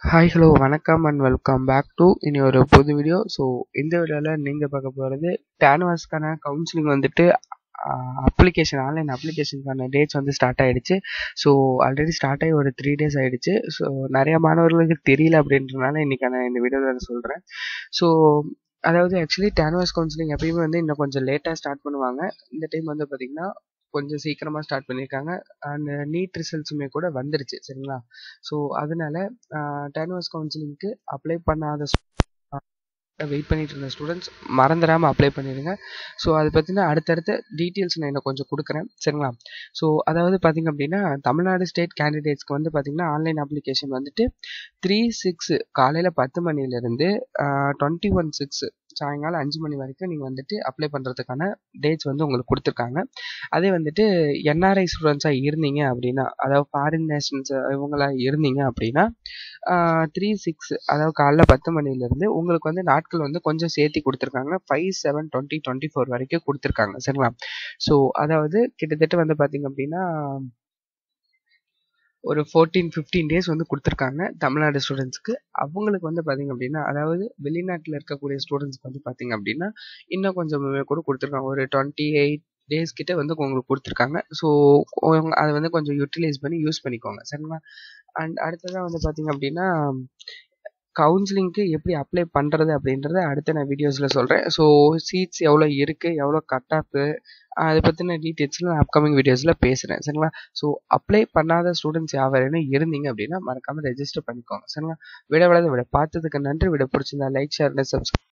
hi hello வணக்கம் and welcome back to இனி ஒரு புது வீடியோ ஸோ இந்த வீடியோவில் நீங்கள் பார்க்க போகிறது டேன்வாஸ்க்கான கவுன்சிலிங் வந்துட்டு அப்ளிகேஷன் ஆன்லைன் அப்ளிகேஷனுக்கான டேட்ஸ் வந்து ஸ்டார்ட் ஆகிடுச்சு ஸோ ஆல்ரெடி ஸ்டார்ட் ஆகி ஒரு த்ரீ டேஸ் ஆகிடுச்சு ஸோ நிறைய மாணவர்களுக்கு தெரியல அப்படின்றனால இன்றைக்கி நான் இந்த வீடியோவில் சொல்கிறேன் ஸோ அதாவது ஆக்சுவலி டேன்வாஸ் கவுன்சிலிங் எப்பயுமே வந்து இன்னும் கொஞ்சம் லேட்டாக ஸ்டார்ட் பண்ணுவாங்க இந்த டைம் வந்து பார்த்திங்கன்னா கொஞ்சம் சீக்கிரமாக ஸ்டார்ட் பண்ணியிருக்காங்க அண்ட் நீட் ரிசல்ட்ஸுமே கூட வந்துருச்சு சரிங்களா ஸோ அதனால டேன்வாஸ் கவுன்சிலிங்க்கு அப்ளை பண்ணாத வெயிட் பண்ணிட்டு இருந்த ஸ்டூடெண்ட்ஸ் மறந்துடாமல் அப்ளை பண்ணிடுங்க ஸோ அதை பற்றின அடுத்தடுத்த டீட்டெயில்ஸ் நான் இன்னும் கொஞ்சம் கொடுக்குறேன் சரிங்களா ஸோ அதாவது பார்த்திங்க அப்படின்னா தமிழ்நாடு ஸ்டேட் கேண்டிடேட்ஸ்க்கு வந்து பார்த்திங்கன்னா ஆன்லைன் அப்ளிகேஷன் வந்துட்டு த்ரீ சிக்ஸ் காலையில் பத்து மணிலேருந்து டுவெண்ட்டி ஒன் சிக்ஸ் சாயங்காலம் அஞ்சு மணி வரைக்கும் நீங்கள் வந்துட்டு அப்ளை பண்ணுறதுக்கான டேட்ஸ் வந்து உங்களுக்கு கொடுத்துருக்காங்க அதே வந்துட்டு என்ஆர்ஐ ஸ்டூடெண்ட்ஸாக இருந்தீங்க அப்படின்னா அதாவது ஃபாரின் நேஷன்ஸ் இவங்களா இருந்தீங்க அப்படின்னா த்ரீ சிக்ஸ் அதாவது காலைல பத்து மணிலேருந்து உங்களுக்கு வந்து நாட்கள் வந்து கொஞ்சம் சேர்த்தி கொடுத்துருக்காங்க five seven twenty twenty four வரைக்கும் கொடுத்துருக்காங்க சரிங்களா ஸோ அதாவது கிட்டத்தட்ட வந்து பார்த்திங்க அப்படின்னா ஒரு ஃபோர்டீன் ஃபிஃப்டீன் டேஸ் வந்து கொடுத்துருக்காங்க தமிழ்நாடு ஸ்டூடெண்ட்ஸ்க்கு அவங்களுக்கு வந்து பார்த்திங்க அப்படின்னா அதாவது வெளிநாட்டில் இருக்கக்கூடிய ஸ்டூடெண்ட்ஸ்க்கு வந்து பார்த்திங்க அப்படின்னா இன்னும் கொஞ்சம் கூட கொடுத்துருக்காங்க ஒரு டுவெண்ட்டி எயிட் டேஸ் கிட்ட வந்து உங்களுக்கு கொடுத்துருக்காங்க ஸோ அதை வந்து கொஞ்சம் யூட்டிலைஸ் பண்ணி யூஸ் பண்ணிக்கோங்க சரிங்களா அண்ட் அடுத்ததாக வந்து பார்த்திங்க அப்படின்னா கவுன்சிலிங்க்கு எப்படி அப்ளை பண்ணுறது அப்படின்றத அடுத்த நான் வீடியோஸில் சொல்கிறேன் ஸோ சீட்ஸ் எவ்வளோ இருக்குது எவ்வளோ கட் ஆஃபு அதை பற்றின டீட்டெயில்ஸில் நான் அப்கமிங் வீடியோஸில் பேசுகிறேன் சரிங்களா ஸோ அப்ளை பண்ணாத ஸ்டூடெண்ட்ஸ் யாரும் இருந்தீங்க அப்படின்னா மறக்காமல் ரெஜிஸ்டர் பண்ணிக்கோங்க சரிங்களா விட விட விட பார்த்ததுக்கு நன்றி விட பிடிச்சிருந்தா லைக் ஷேர் சப்ஸ்கிரைப்